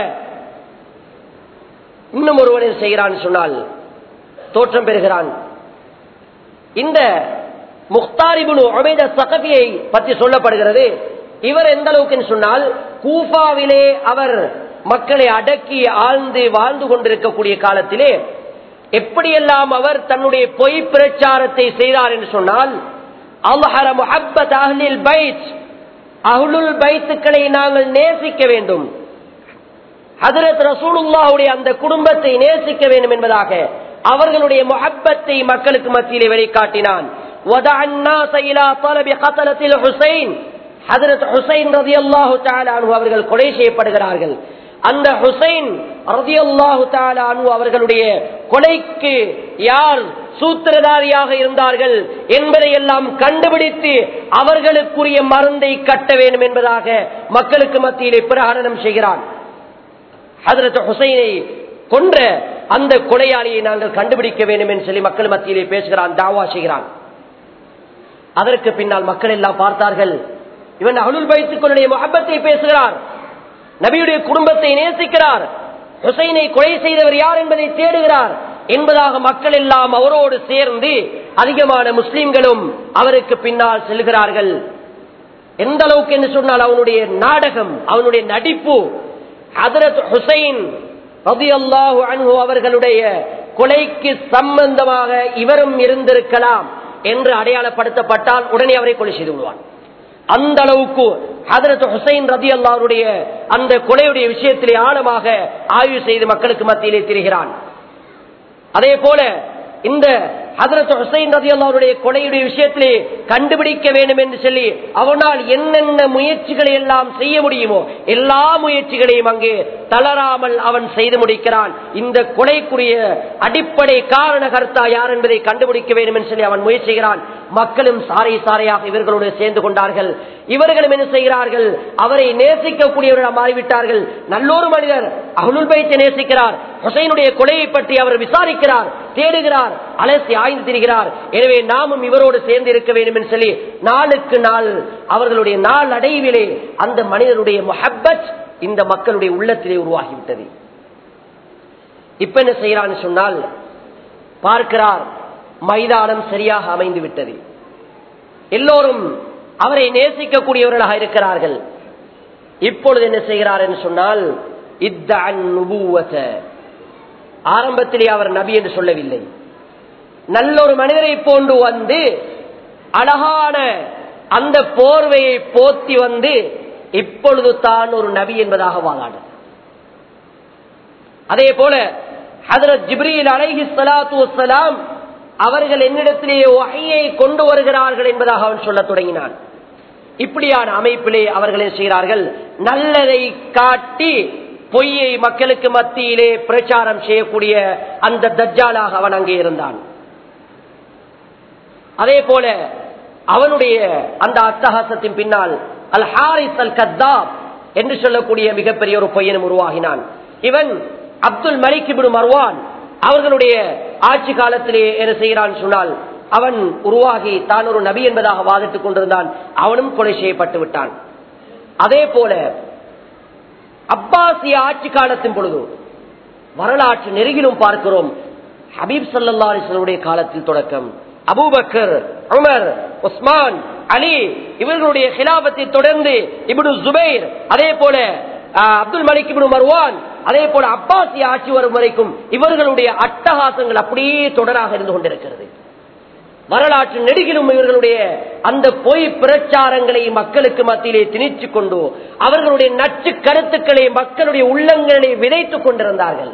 இன்னும் ஒருவனை செய்கிறான் சொன்னால் தோற்றம் பெறுகிறான் இந்த முக்தாரிபுனு உபேத சகபியை பற்றி சொல்லப்படுகிறது இவர் எந்த அளவுக்கு சொன்னால் கூஃபாவிலே அவர் மக்களை அடக்கி ஆழ்ந்து வாழ்ந்து கொண்டிருக்கக்கூடிய காலத்திலே எப்படியெல்லாம் அவர் தன்னுடைய பொய் பிரச்சாரத்தை செய்தார் என்று சொன்னால் அல்ஹர முஹப்பத் அஹ்லில் பைத் அஹ்லுல் பைத்துக்களை நாங்கள் நேசிக்க வேண்டும் ஹதரத் ரசூலுல்லாவுடைய அந்த குடும்பத்தை நேசிக்க வேண்டும் என்பதாக அவர்களுடைய முஹப்பத்தை மக்களுக்கு மத்தியிலே வெளிக்காட்டினான் அவர்கள் கொலை செய்யப்படுகிறார்கள் அந்த ஹுசைன் ரதியல்லாஹு அனு அவர்களுடைய கொலைக்கு யார் சூத்திரதாரியாக இருந்தார்கள் என்பதை எல்லாம் கண்டுபிடித்து அவர்களுக்குரிய மருந்தை கட்ட வேண்டும் என்பதாக மக்களுக்கு மத்தியிலே பிரகடனம் செய்கிறான் ஹதரத் ஹுசைனை கொன்ற அந்த கொலையாளியை நாங்கள் கண்டுபிடிக்க வேண்டும் என்று சொல்லி மக்கள் மத்தியிலே பேசுகிறான் தாவா செய்கிறான் அதற்கு பின்னால் மக்கள் எல்லாம் பார்த்தார்கள் இவன் அருள் பைத்துக்களுடைய மகப்பத்தை பேசுகிறார் நபியுடைய குடும்பத்தை நேசிக்கிறார் ஹுசைனை கொலை செய்தவர் யார் என்பதை தேடுகிறார் என்பதாக மக்கள் எல்லாம் அவரோடு சேர்ந்து அதிகமான முஸ்லிம்களும் அவருக்கு பின்னால் செல்கிறார்கள் எந்த அளவுக்கு என்று சொன்னால் அவனுடைய நாடகம் அவனுடைய நடிப்பு ஹதரத் ஹுசைன் ரதியல்லாஹு அன்ஹு அவர்களுடைய கொலைக்கு சம்பந்தமாக இவரும் இருந்திருக்கலாம் என்று அடையாளப்படுத்தப்பட்டால் உடனே அவரை கொலை செய்து விடுவான் அந்த அளவுக்கு ஹதரத் ஹுசைன் ரதி அல்லாருடைய அந்த கொலையுடைய விஷயத்திலே ஆழமாக ஆய்வு செய்து மக்களுக்கு மத்தியிலே திரிகிறான் அதே போல இந்த ஹதரத் ஹுசைன் ரதி அல்லாருடைய கொலையுடைய விஷயத்திலே கண்டுபிடிக்க வேண்டும் என்று சொல்லி அவனால் என்னென்ன முயற்சிகளை எல்லாம் செய்ய முடியுமோ எல்லா முயற்சிகளையும் அங்கே தளராமல் அவன் செய்து முடிக்கிறான் இந்த கொலைக்குரிய அடிப்படை காரண கர்த்தா யார் என்பதை கண்டுபிடிக்க வேண்டும் என்று சொல்லி அவன் முயற்சிக்கிறான் மக்களும் சாரை சாரையாக இவர்களோடு சேர்ந்து கொண்டார்கள் இவர்களும் என்ன செய்கிறார்கள் அவரை நேசிக்கக்கூடியவர்களாக மாறிவிட்டார்கள் நல்லொரு மனிதர் அகுலுல் பைத்தை நேசிக்கிறார் ஹுசைனுடைய கொலையை பற்றி அவர் விசாரிக்கிறார் தேடுகிறார் அலசி ஆய்ந்து திரிகிறார் எனவே நாமும் இவரோடு சேர்ந்து இருக்க வேண்டும் என்று சொல்லி நாளுக்கு நாள் அவர்களுடைய நாள் அடைவிலே அந்த மனிதனுடைய முஹப்பத் இந்த மக்களுடைய உள்ளத்திலே உருவாகிவிட்டது இப்ப என்ன செய்யறான்னு சொன்னால் பார்க்கிறார் மைதானம் சரியாக அமைந்து விட்டது எல்லோரும் அவரை நேசிக்கக்கூடியவர்களாக இருக்கிறார்கள் இப்பொழுது என்ன செய்கிறார் என்று சொன்னால் ஆரம்பத்திலே அவர் நபி என்று சொல்லவில்லை நல்ல ஒரு மனிதரை போன்று வந்து அழகான அந்த போர்வையை போத்தி வந்து இப்பொழுது தான் ஒரு நபி என்பதாக வாழாடு அதே போல ஹதரத் ஜிப்ரீல் அலைஹி சலாத்து வசலாம் அவர்கள் என்னிடத்திலே வகையை கொண்டு வருகிறார்கள் என்பதாக அவன் சொல்ல தொடங்கினான் இப்படியான அமைப்பிலே அவர்கள் என்ன செய்கிறார்கள் நல்லதை காட்டி பொய்யை மக்களுக்கு மத்தியிலே பிரச்சாரம் செய்யக்கூடிய அந்த தஜ்ஜாலாக அவன் அங்கே இருந்தான் அதே போல அவனுடைய அந்த அட்டகாசத்தின் பின்னால் அல் ஹாரிஸ் அல் கத்தாப் என்று சொல்லக்கூடிய மிகப்பெரிய ஒரு பொய்யனும் உருவாகினான் இவன் அப்துல் மலிக் இபின் மர்வான் அவர்களுடைய ஆட்சி காலத்திலே என்ன செய்கிறான் சொன்னால் அவன் உருவாகி தான் ஒரு நபி என்பதாக வாதிட்டுக் கொண்டிருந்தான் அவனும் கொலை செய்யப்பட்டு விட்டான் அதே போல அப்பாசிய ஆட்சி காலத்தின் பொழுது வரலாற்று நெருகிலும் பார்க்கிறோம் ஹபீப் சல்லா அலிஸ்வனுடைய காலத்தில் தொடக்கம் அபூபக்கர் உமர் உஸ்மான் அலி இவர்களுடைய கிலாபத்தை தொடர்ந்து இப்னு ஜுபைர் அதே போல அப்துல் மலிக் இப்னு மர்வான் அதே போல அப்பாசி ஆட்சி வரும் வரைக்கும் இவர்களுடைய அட்டகாசங்கள் அப்படியே தொடராக இருந்து கொண்டிருக்கிறது வரலாற்று நெடுகிலும் இவர்களுடைய அந்த பொய் பிரச்சாரங்களை மக்களுக்கு மத்தியிலே திணிச்சு கொண்டு அவர்களுடைய நச்சு கருத்துக்களை மக்களுடைய உள்ளங்களை விதைத்துக் கொண்டிருந்தார்கள்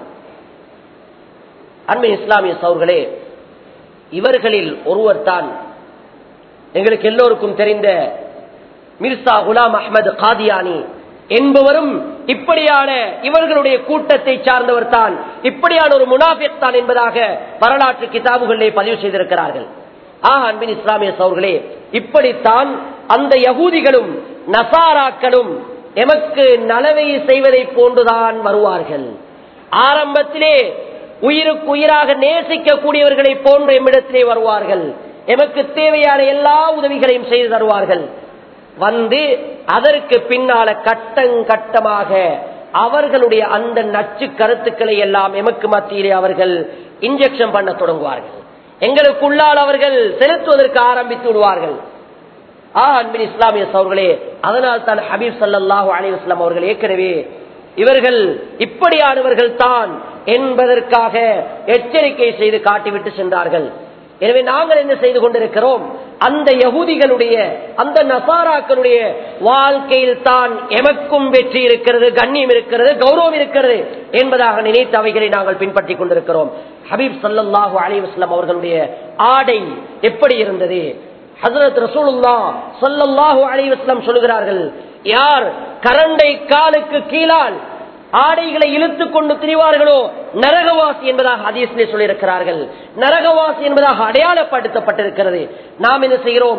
அண்மை இஸ்லாமிய சௌர்களே இவர்களில் ஒருவர் தான் எங்களுக்கு எல்லோருக்கும் தெரிந்த மிர்சா குலாம் அஹமது காதியானி என்பவரும் இப்படியான இவர்களுடைய கூட்டத்தை சார்ந்தவர் தான் இப்படியான ஒரு முனாஃபிக் தான் என்பதாக வரலாற்று கிதாபுகளிலே பதிவு செய்திருக்கிறார்கள் ஆஹ் அன்பின் இஸ்லாமிய சௌர்களே இப்படித்தான் அந்த யகூதிகளும் நசாராக்களும் எமக்கு நலவை செய்வதை போன்றுதான் வருவார்கள் ஆரம்பத்திலே உயிருக்கு உயிராக நேசிக்கக்கூடியவர்களை போன்று எம்மிடத்திலே வருவார்கள் எமக்கு தேவையான எல்லா உதவிகளையும் செய்து தருவார்கள் வந்து அதற்கு பின்னால கட்டங்கட்டமாக அவர்களுடைய அந்த நச்சு கருத்துக்களை எல்லாம் எமக்கு மத்தியிலே அவர்கள் இன்ஜெக்ஷன் பண்ண தொடங்குவார்கள் எங்களுக்குள்ளால் அவர்கள் செலுத்துவதற்கு ஆரம்பித்து விடுவார்கள் ஆ அன்பின் இஸ்லாமிய அவர்களே அதனால் தான் ஹபீப் சல்லாஹூ அலிவாஸ்லாம் அவர்கள் ஏற்கனவே இவர்கள் இப்படியானவர்கள் தான் என்பதற்காக எச்சரிக்கை செய்து காட்டிவிட்டு சென்றார்கள் எனவே நாங்கள் என்ன செய்து கொண்டிருக்கிறோம் அந்த யகுதிகளுடைய அந்த நசாராக்களுடைய வாழ்க்கையில் தான் எமக்கும் வெற்றி இருக்கிறது கண்ணியம் இருக்கிறது கௌரவம் இருக்கிறது என்பதாக நினைத்து அவைகளை நாங்கள் பின்பற்றிக் கொண்டிருக்கிறோம் ஹபீப் சல்லாஹூ அலிவாஸ்லாம் அவர்களுடைய ஆடை எப்படி இருந்தது ஹசரத் ரசூலுல்லா சொல்லல்லாஹு அலைவாஸ்லாம் சொல்லுகிறார்கள் யார் கரண்டை காலுக்கு கீழால் ஆடைகளை இழுத்துக் கொண்டு திரிவார்களோ நரகவாசி என்பதாக ஹதீஸ்லே சொல்லியிருக்கிறார்கள் நரகவாசி என்பதாக அடையாளப்படுத்தப்பட்டிருக்கிறது நாம் என்ன செய்கிறோம்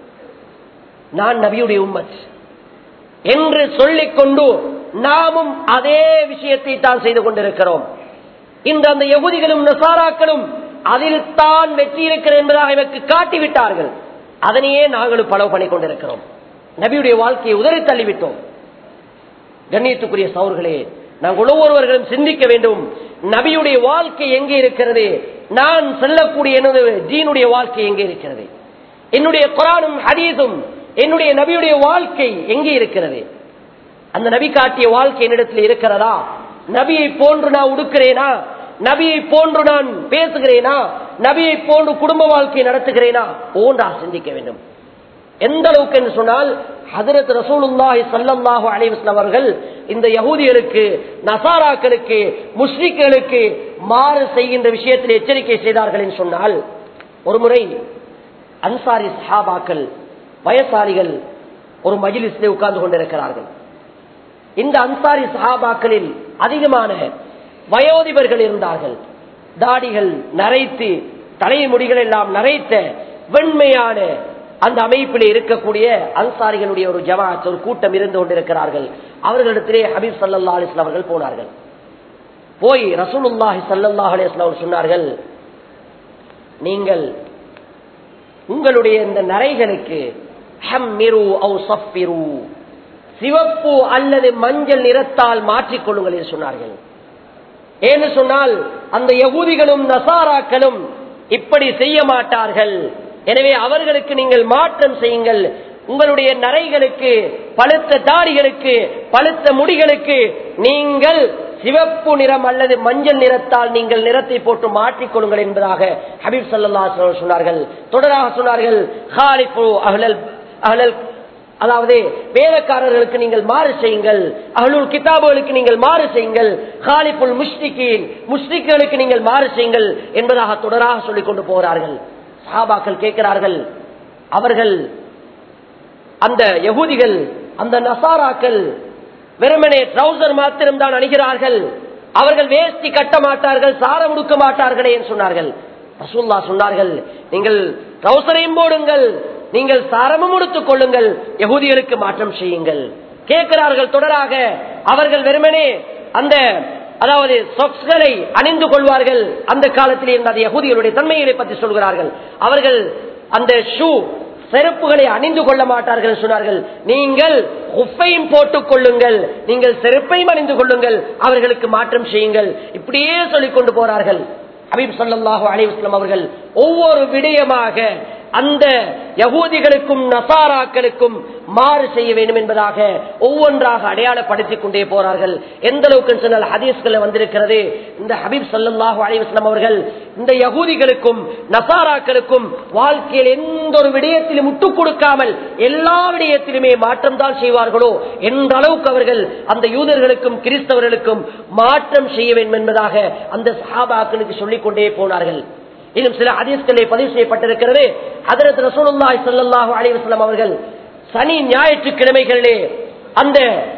நான் நபியுடைய உம்மத் என்று சொல்லிக் கொண்டு நாமும் அதே விஷயத்தை தான் செய்து கொண்டிருக்கிறோம் இந்த அந்த யகுதிகளும் நசாராக்களும் அதில் தான் வெற்றி இருக்கிறது என்பதாக எனக்கு காட்டிவிட்டார்கள் அதனையே நாங்களும் பலவு பண்ணி கொண்டிருக்கிறோம் நபியுடைய வாழ்க்கையை உதறி தள்ளிவிட்டோம் கண்ணியத்துக்குரிய சவுர்களே நாங்கள் ஒவ்வொருவர்களும் சிந்திக்க வேண்டும் நபியுடைய வாழ்க்கை எங்கே இருக்கிறது நான் செல்லக்கூடிய எனது ஜீனுடைய வாழ்க்கை எங்கே இருக்கிறது என்னுடைய குரானும் ஹதீஸும் என்னுடைய நபியுடைய வாழ்க்கை எங்கே இருக்கிறது அந்த நபி காட்டிய வாழ்க்கை என்னிடத்தில் இருக்கிறதா நபியை போன்று நான் உடுக்கிறேனா நபியை போன்று நான் பேசுகிறேனா நபியை போன்று குடும்ப வாழ்க்கை நடத்துகிறேனா போன்றா சிந்திக்க வேண்டும் எந்த அளவுக்கு என்று சொன்னால் ஹதரத் ரசூலுல்லாஹி சல்லல்லாஹு அலைவஸ்லம் அவர்கள் இந்த யகூதிகளுக்கு நசாராக்களுக்கு முஸ்லிம்களுக்கு மாறு செய்கின்ற விஷயத்தில் எச்சரிக்கை செய்தார்கள் என்று சொன்னால் ஒரு முறை அன்சாரி சஹாபாக்கள் வயசாளிகள் ஒரு மஜிலிஸ்லே உட்கார்ந்து கொண்டிருக்கிறார்கள் இந்த அன்சாரி சஹாபாக்களில் அதிகமான வயோதிபர்கள் இருந்தார்கள் தாடிகள் நரைத்து தலைமுடிகள் எல்லாம் நரைத்த வெண்மையான அந்த அமைப்பில் இருக்கக்கூடிய அன்சாரிகளுடைய ஒரு ஜமாத் ஒரு கூட்டம் இருந்து கொண்டிருக்கிறார்கள் அவர்களிடத்திலே ஹபீப் சல்லா அலிஸ்லாம் அவர்கள் போனார்கள் போய் ரசூலுல்லாஹி சல்லல்லாஹ் அலிஸ்லாம் சொன்னார்கள் நீங்கள் உங்களுடைய இந்த நரைகளுக்கு சிவப்பு அல்லது மஞ்சள் நிறத்தால் மாற்றிக்கொள்ளுங்கள் என்று சொன்னார்கள் ஏன்னு சொன்னால் அந்த யகூதிகளும் நசாராக்களும் இப்படி செய்ய மாட்டார்கள் எனவே அவர்களுக்கு நீங்கள் மாற்றம் செய்யுங்கள் உங்களுடைய நரைகளுக்கு பழுத்த தாடிகளுக்கு பழுத்த முடிகளுக்கு நீங்கள் சிவப்பு நிறம் அல்லது மஞ்சள் நிறத்தால் நீங்கள் நிறத்தை போட்டு மாற்றிக்கொள்ளுங்கள் என்பதாக ஹபீப் சல்லா சொன்னார்கள் தொடராக சொன்னார்கள் அதாவது வேதக்காரர்களுக்கு நீங்கள் மாறு செய்யுங்கள் அகலூர் கிதாபுகளுக்கு நீங்கள் மாறு செய்யுங்கள் ஹாலிப்புல் முஷ்டிகின் முஷ்டிகளுக்கு நீங்கள் மாறு செய்யுங்கள் என்பதாக தொடராக சொல்லிக் கொண்டு போகிறார்கள் சஹாபாக்கள் கேட்கிறார்கள் அவர்கள் அந்த யகுதிகள் அந்த நசாராக்கள் வெறுமனே ட்ரௌசர் மாத்திரம் தான் அணிகிறார்கள் அவர்கள் வேஷ்டி கட்ட மாட்டார்கள் சார முடுக்க மாட்டார்களே என்று சொன்னார்கள் ரசூல்லா சொன்னார்கள் நீங்கள் ட்ரௌசரையும் போடுங்கள் நீங்கள் சாரமும் உடுத்துக் கொள்ளுங்கள் யகுதிகளுக்கு மாற்றம் செய்யுங்கள் கேட்கிறார்கள் தொடராக அவர்கள் வெறுமனே அந்த அதாவது சொக்ஸ்களை அணிந்து கொள்வார்கள் அந்த காலத்தில் இருந்த அந்த யகுதிகளுடைய தன்மைகளை பற்றி சொல்கிறார்கள் அவர்கள் அந்த ஷூ செருப்புகளை அணிந்து கொள்ள மாட்டார்கள் சொன்னார்கள் நீங்கள் உப்பையும் போட்டுக் கொள்ளுங்கள் நீங்கள் செருப்பையும் அணிந்து கொள்ளுங்கள் அவர்களுக்கு மாற்றம் செய்யுங்கள் இப்படியே சொல்லிக் கொண்டு போறார்கள் ஹபீப் சல்லாஹூ அலிவஸ்லாம் அவர்கள் ஒவ்வொரு விடயமாக அந்த யகூதிகளுக்கும் நசாராக்களுக்கும் மாறு செய்ய வேண்டும் என்பதாக ஒவ்வொன்றாக அடையாளப்படுத்திக் கொண்டே போறார்கள் எந்த அளவுக்கு சொன்னால் ஹதீஸ்கள் வந்திருக்கிறது இந்த ஹபீப் சல்லாஹூ அலிவஸ்லாம் அவர்கள் இந்த யகூதிகளுக்கும் நசாராக்களுக்கும் வாழ்க்கையில் எந்த ஒரு விடயத்திலும் முட்டுக் கொடுக்காமல் எல்லா விடயத்திலுமே மாற்றம் தான் செய்வார்களோ என்ற அளவுக்கு அவர்கள் அந்த யூதர்களுக்கும் கிறிஸ்தவர்களுக்கும் மாற்றம் செய்ய வேண்டும் என்பதாக அந்த சஹாபாக்களுக்கு சொல்லிக் கொண்டே போனார்கள் இன்னும் சில ஹதீஸ்களே பதிவு செய்யப்பட்டிருக்கிறது ஹதரத் ரசூலுல்லாஹி ஸல்லல்லாஹு அலைஹி வஸல்லம் அவர்கள் சனி ஞாயிற்றுக்கிழமைகளிலே அந்த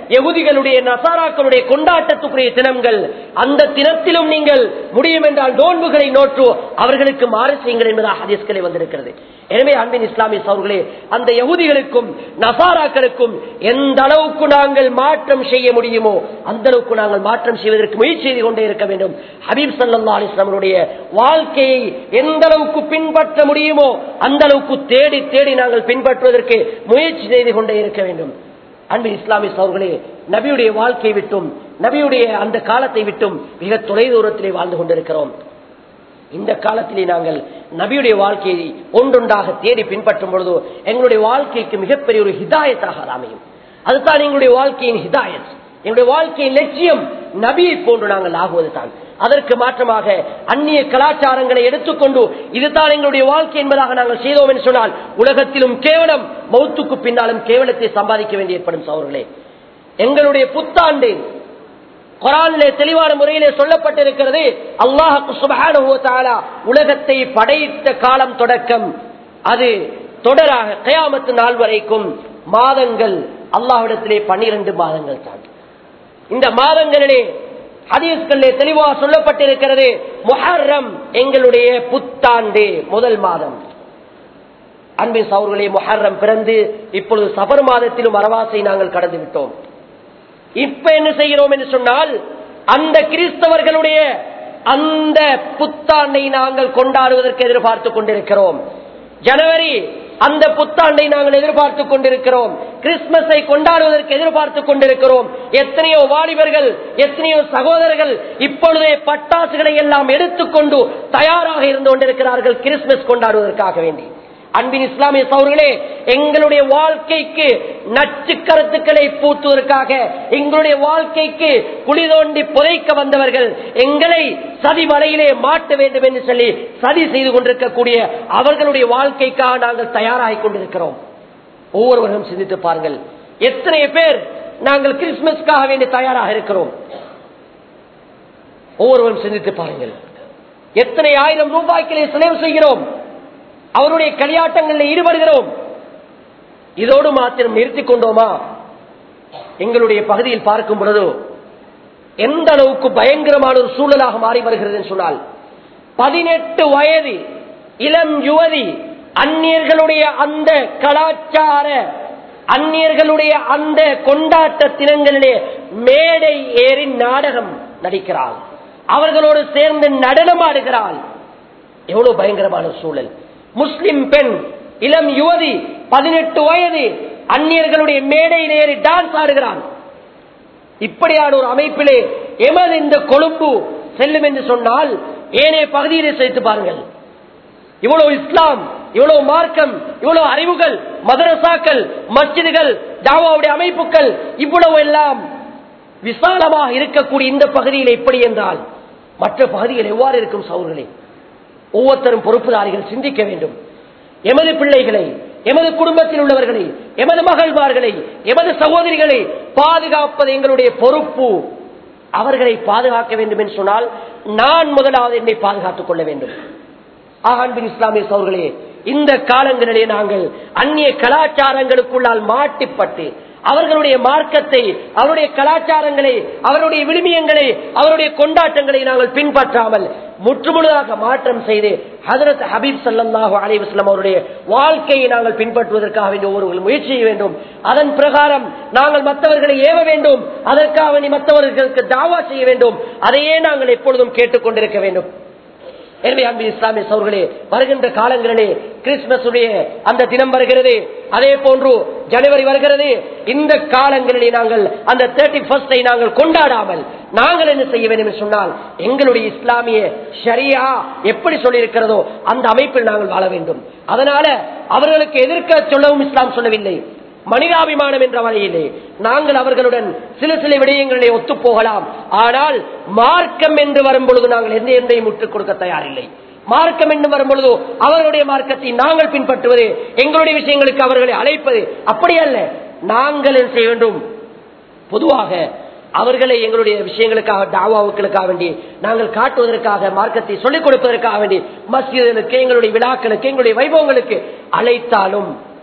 யகுதிகளுடைய நசாராக்களுடைய கொண்டாட்டத்துக்குரிய தினங்கள் அந்த தினத்திலும் நீங்கள் முடியும் என்றால் நோன்புகளை நோற்று அவர்களுக்கு மாறு செய்யுங்கள் என்பதாக ஹதீஸ்களை வந்திருக்கிறது எனவே அன்பின் இஸ்லாமிய சவர்களே அந்த யகுதிகளுக்கும் நசாராக்களுக்கும் எந்த அளவுக்கு நாங்கள் மாற்றம் செய்ய முடியுமோ அந்த அளவுக்கு நாங்கள் மாற்றம் செய்வதற்கு முயற்சி செய்து கொண்டே இருக்க வேண்டும் ஹபீப் சல்லா அலிஸ்லாமனுடைய வாழ்க்கையை எந்த அளவுக்கு பின்பற்ற முடியுமோ அந்த அளவுக்கு தேடி தேடி நாங்கள் பின்பற்றுவதற்கு முயற்சி செய்து கொண்டே இருக்க வேண்டும் அன்பின் இஸ்லாமிய சவர்களே நபியுடைய வாழ்க்கையை விட்டும் நபியுடைய அந்த காலத்தை விட்டும் மிக தொலைதூரத்திலே வாழ்ந்து கொண்டிருக்கிறோம் இந்த காலத்திலே நாங்கள் நபியுடைய வாழ்க்கையை ஒன்றொன்றாக தேடி பின்பற்றும் பொழுது எங்களுடைய வாழ்க்கைக்கு மிகப்பெரிய ஒரு ஹிதாயத்தாக அது அமையும் அதுதான் எங்களுடைய வாழ்க்கையின் ஹிதாயத் எங்களுடைய வாழ்க்கையின் லட்சியம் நபியை போன்று நாங்கள் ஆகுவது தான் அதற்கு மாற்றமாக அந்நிய கலாச்சாரங்களை எடுத்துக்கொண்டு இதுதான் எங்களுடைய வாழ்க்கை என்பதாக நாங்கள் செய்தோம் என்று சொன்னால் உலகத்திலும் கேவலம் மௌத்துக்கு பின்னாலும் கேவலத்தை சம்பாதிக்க வேண்டி ஏற்படும் சவர்களே எங்களுடைய புத்தாண்டு குரானிலே தெளிவான முறையிலே சொல்லப்பட்டிருக்கிறது அல்லாஹு சுபஹான உலகத்தை படைத்த காலம் தொடக்கம் அது தொடராக கயாமத்து நாள் வரைக்கும் மாதங்கள் அல்லாஹ்விடத்திலே பன்னிரண்டு மாதங்கள் தான் இந்த மாதங்களிலே ஹதீஸ்களிலே தெளிவாக சொல்லப்பட்டிருக்கிறது முஹர்ரம் எங்களுடைய புத்தாண்டு முதல் மாதம் அன்பின் சௌர்களே முஹர்ரம் பிறந்து இப்பொழுது சபர் மாதத்திலும் அரவாசை நாங்கள் கடந்து விட்டோம் இப்ப என்ன செய்கிறோம் என்று சொன்னால் அந்த கிறிஸ்தவர்களுடைய அந்த புத்தாண்டை நாங்கள் கொண்டாடுவதற்கு எதிர்பார்த்து கொண்டிருக்கிறோம் ஜனவரி அந்த புத்தாண்டை நாங்கள் எதிர்பார்த்துக் கொண்டிருக்கிறோம் கிறிஸ்துமஸை கொண்டாடுவதற்கு எதிர்பார்த்துக் கொண்டிருக்கிறோம் எத்தனையோ வாலிபர்கள் எத்தனையோ சகோதரர்கள் இப்பொழுதே பட்டாசுகளை எல்லாம் எடுத்துக்கொண்டு தயாராக இருந்து கொண்டிருக்கிறார்கள் கிறிஸ்துமஸ் கொண்டாடுவதற்காக வேண்டி அன்பின் இஸ்லாமிய சௌர்களே எங்களுடைய வாழ்க்கைக்கு நச்சு கருத்துக்களை பூத்துவதற்காக எங்களுடைய வாழ்க்கைக்கு குழி தோண்டி புதைக்க வந்தவர்கள் எங்களை சதி வலையிலே மாட்ட வேண்டும் என்று சொல்லி சதி செய்து கொண்டிருக்கக்கூடிய அவர்களுடைய வாழ்க்கைக்காக நாங்கள் தயாராகிக் கொண்டிருக்கிறோம் ஒவ்வொருவரும் சிந்தித்து பாருங்கள் எத்தனை பேர் நாங்கள் கிறிஸ்துமஸ்க்காக வேண்டி தயாராக இருக்கிறோம் ஒவ்வொருவரும் சிந்தித்து பாருங்கள் எத்தனை ஆயிரம் ரூபாய்க்கிலே செலவு செய்கிறோம் அவருடைய களியாட்டங்களில் ஈடுபடுகிறோம் இதோடு மாத்திரம் நிறுத்திக் கொண்டோமா எங்களுடைய பகுதியில் பார்க்கும் பொழுது எந்த அளவுக்கு பயங்கரமான ஒரு சூழலாக மாறி வருகிறது என்று சொன்னால் பதினெட்டு வயது இளம் யுவதி அந்நியர்களுடைய அந்த கலாச்சார அந்நியர்களுடைய அந்த கொண்டாட்ட தினங்களிலே மேடை ஏறி நாடகம் நடிக்கிறாள் அவர்களோடு சேர்ந்து நடனமாடுகிறாள் எவ்வளவு பயங்கரமான சூழல் முஸ்லிம் பெண் இளம் யுவதி பதினெட்டு வயது அந்நியர்களுடைய மேடையில் ஏறி டான்ஸ் ஆடுகிறான் இப்படியான ஒரு அமைப்பிலே எமது இந்த கொழும்பு செல்லும் என்று சொன்னால் ஏனைய பகுதியிலே சேர்த்து பாருங்கள் இவ்வளவு இஸ்லாம் இவ்வளவு மார்க்கம் இவ்வளவு அறிவுகள் மதரசாக்கள் மஸ்ஜிதுகள் தாவாவுடைய அமைப்புகள் இவ்வளவு எல்லாம் விசாலமாக இருக்கக்கூடிய இந்த பகுதியில் எப்படி என்றால் மற்ற பகுதிகள் எவ்வாறு இருக்கும் சவுர்களே ஒவ்வொருத்தரும் பொறுப்புதாரிகள் சிந்திக்க வேண்டும் எமது பிள்ளைகளை எமது குடும்பத்தில் உள்ளவர்களை எமது மகள்மார்களை எமது சகோதரிகளை பாதுகாப்பது எங்களுடைய பொறுப்பு அவர்களை பாதுகாக்க வேண்டும் என்று சொன்னால் நான் முதலாவது என்னை பாதுகாத்துக் கொள்ள வேண்டும் ஆஹான்பின் இஸ்லாமிய சோர்களே இந்த காலங்களிலே நாங்கள் அந்நிய கலாச்சாரங்களுக்குள்ளால் மாட்டிப்பட்டு அவர்களுடைய மார்க்கத்தை அவருடைய கலாச்சாரங்களை அவருடைய விழுமியங்களை அவருடைய கொண்டாட்டங்களை நாங்கள் பின்பற்றாமல் முற்றுமுழுதாக மாற்றம் செய்து ஹதரத் ஹபீப் சல்லாஹூ அலிவஸ்லாம் அவருடைய வாழ்க்கையை நாங்கள் பின்பற்றுவதற்காக வேண்டிய ஒருவர்கள் முயற்சி செய்ய வேண்டும் அதன் பிரகாரம் நாங்கள் மற்றவர்களை ஏவ வேண்டும் அதற்காக வேண்டி மற்றவர்களுக்கு தாவா செய்ய வேண்டும் அதையே நாங்கள் எப்பொழுதும் கேட்டுக்கொண்டிருக்க வேண்டும் எனவே அன்பு இஸ்லாமிய சோர்களே வருகின்ற காலங்களிலே கிறிஸ்துமஸ் அந்த தினம் வருகிறது அதே போன்று ஜனவரி வருகிறது இந்த காலங்களிலே நாங்கள் அந்த தேர்ட்டி ஃபர்ஸ்டை நாங்கள் கொண்டாடாமல் நாங்கள் என்ன செய்ய வேண்டும் என்று சொன்னால் எங்களுடைய இஸ்லாமிய ஷரியா எப்படி சொல்லியிருக்கிறதோ அந்த அமைப்பில் நாங்கள் வாழ வேண்டும் அதனால அவர்களுக்கு எதிர்க்க சொல்லவும் இஸ்லாம் சொல்லவில்லை மனிதாபிமானம் என்ற வகையிலே நாங்கள் அவர்களுடன் சில சில விடயங்களிலே ஒத்து போகலாம் ஆனால் மார்க்கம் என்று வரும் பொழுது நாங்கள் எந்த எந்தையும் முற்றுக் கொடுக்க தயாரில்லை மார்க்கம் என்று வரும் பொழுது அவர்களுடைய மார்க்கத்தை நாங்கள் பின்பற்றுவது எங்களுடைய விஷயங்களுக்கு அவர்களை அழைப்பது அப்படி அல்ல நாங்கள் என்ன செய்ய வேண்டும் பொதுவாக அவர்களை எங்களுடைய விஷயங்களுக்காக தாவாவுக்களுக்காக வேண்டி நாங்கள் காட்டுவதற்காக மார்க்கத்தை சொல்லிக் கொடுப்பதற்காக வேண்டி மசிதர்களுக்கு எங்களுடைய விழாக்களுக்கு எங்களுடைய வைபவங்களுக்கு அழைத்தாலும்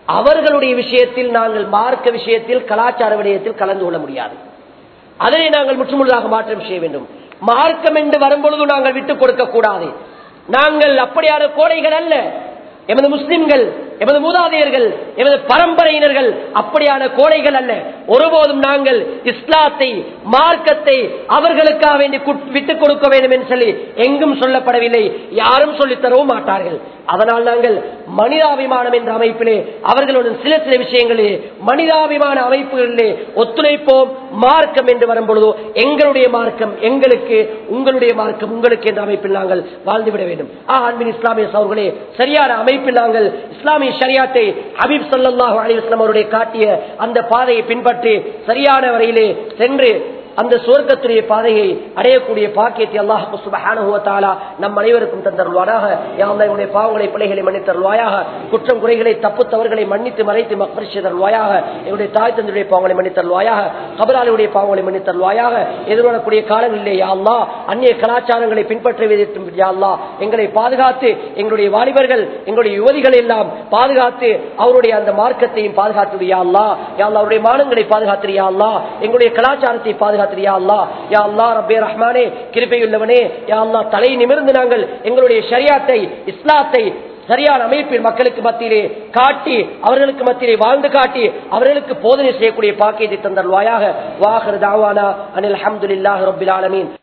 அவர்களுடைய விஷயத்தில் நாங்கள் மார்க்க விஷயத்தில் கலாச்சார விடயத்தில் கலந்து கொள்ள முடியாது அதனை நாங்கள் முற்றுமுழுதாக மாற்றம் செய்ய வேண்டும் மார்க்கம் என்று வரும்பொழுது நாங்கள் விட்டுக் கொடுக்க கூடாது நாங்கள் அப்படியான கோடைகள் அல்ல எமது முஸ்லிம்கள் எமது மூதாதையர்கள் எமது பரம்பரையினர்கள் அப்படியான கோடைகள் அல்ல ஒருபோதும் நாங்கள் இஸ்லாத்தை மார்க்கத்தை அவர்களுக்காக வேண்டி குட்- விட்டுக் கொடுக்க வேண்டும் என்று சொல்லி எங்கும் சொல்லப்படவில்லை யாரும் சொல்லித் தரவும் மாட்டார்கள் அதனால் நாங்கள் மனிதாபிமானம் என்ற அமைப்பிலே அவர்களுடன் சில சில விஷயங்களிலே மனிதாபிமான அமைப்புகளிலே ஒத்துழைப்போம் மார்க்கம் என்று வரும்பொழுதோ எங்களுடைய மார்க்கம் எங்களுக்கு உங்களுடைய மார்க்கம் உங்களுக்கு என்ற அமைப்பில் நாங்கள் வாழ்ந்துவிட வேண்டும் ஆ அன்பின் இஸ்லாமிய சௌர்களே சரியான அமைப்பில் நாங்கள் இஸ்லாமிய ஷரியாத்தை ஹபீப் ஸல்லல்லாஹு அலைஹி வஸல்லம் அவருடைய காட்டிய அந்த பாதையை பின்பற்றி சரியான வரையிலே சென்று அந்த சுவர்க்கத்துடைய பாதையை அடையக்கூடிய பாக்கியத்தை அல்லாஹு சுபஹானஹு வ தஆலா நம் அனைவருக்கும் தந்தருள்வாராக யா அல்லாஹ் என்னுடைய பாவங்களை பிழைகளை மன்னித்தருள்வாயாக குற்றம் குறைகளை தப்பு தவறுகளை மன்னித்து மறைத்து மக்பரிசி தருள்வாயாக என்னுடைய தாய் தந்தையுடைய பாவங்களை மன்னித்தருள்வாயாக கபராளுடைய பாவங்களை மன்னித்தருள்வாயாக எதிர்வரக்கூடிய காலங்களிலே யா அல்லாஹ் அந்நிய கலாச்சாரங்களை பின்பற்றுவதற்கும் யா அல்லாஹ் எங்களை பாதுகாத்து எங்களுடைய வாலிபர்கள் எங்களுடைய யுவதிகள் எல்லாம் பாதுகாத்து அவருடைய அந்த மார்க்கத்தையும் பாதுகாத்து யா அல்லாஹ் யா அல்லாஹ் அவருடைய மானங்களை பாதுகாத்து யா அல்லாஹ் எங்களுடைய கலாச்சாரத்தை பாதுகாத்து யா அல்லாஹ் யா அல்லாஹ் ரப்பே ரஹ்மானே கிருபையுள்ளவனே யா அல்லாஹ் தலை நிமிர்ந்து நாங்கள் எங்களுடைய ஷரியாத்தை இஸ்லாத்தை சரியான அமைப்பில் மக்களுக்கு மத்தியிலே காட்டி அவர்களுக்கு மத்தியிலே வாழ்ந்து காட்டி அவர்களுக்கு போதனை செய்யக்கூடிய பாக்கியத்தை தந்தல்வாயாக வாகர் தாவானா அனில் அஹமதுல்லாஹ் ரபில் ஆலமீன்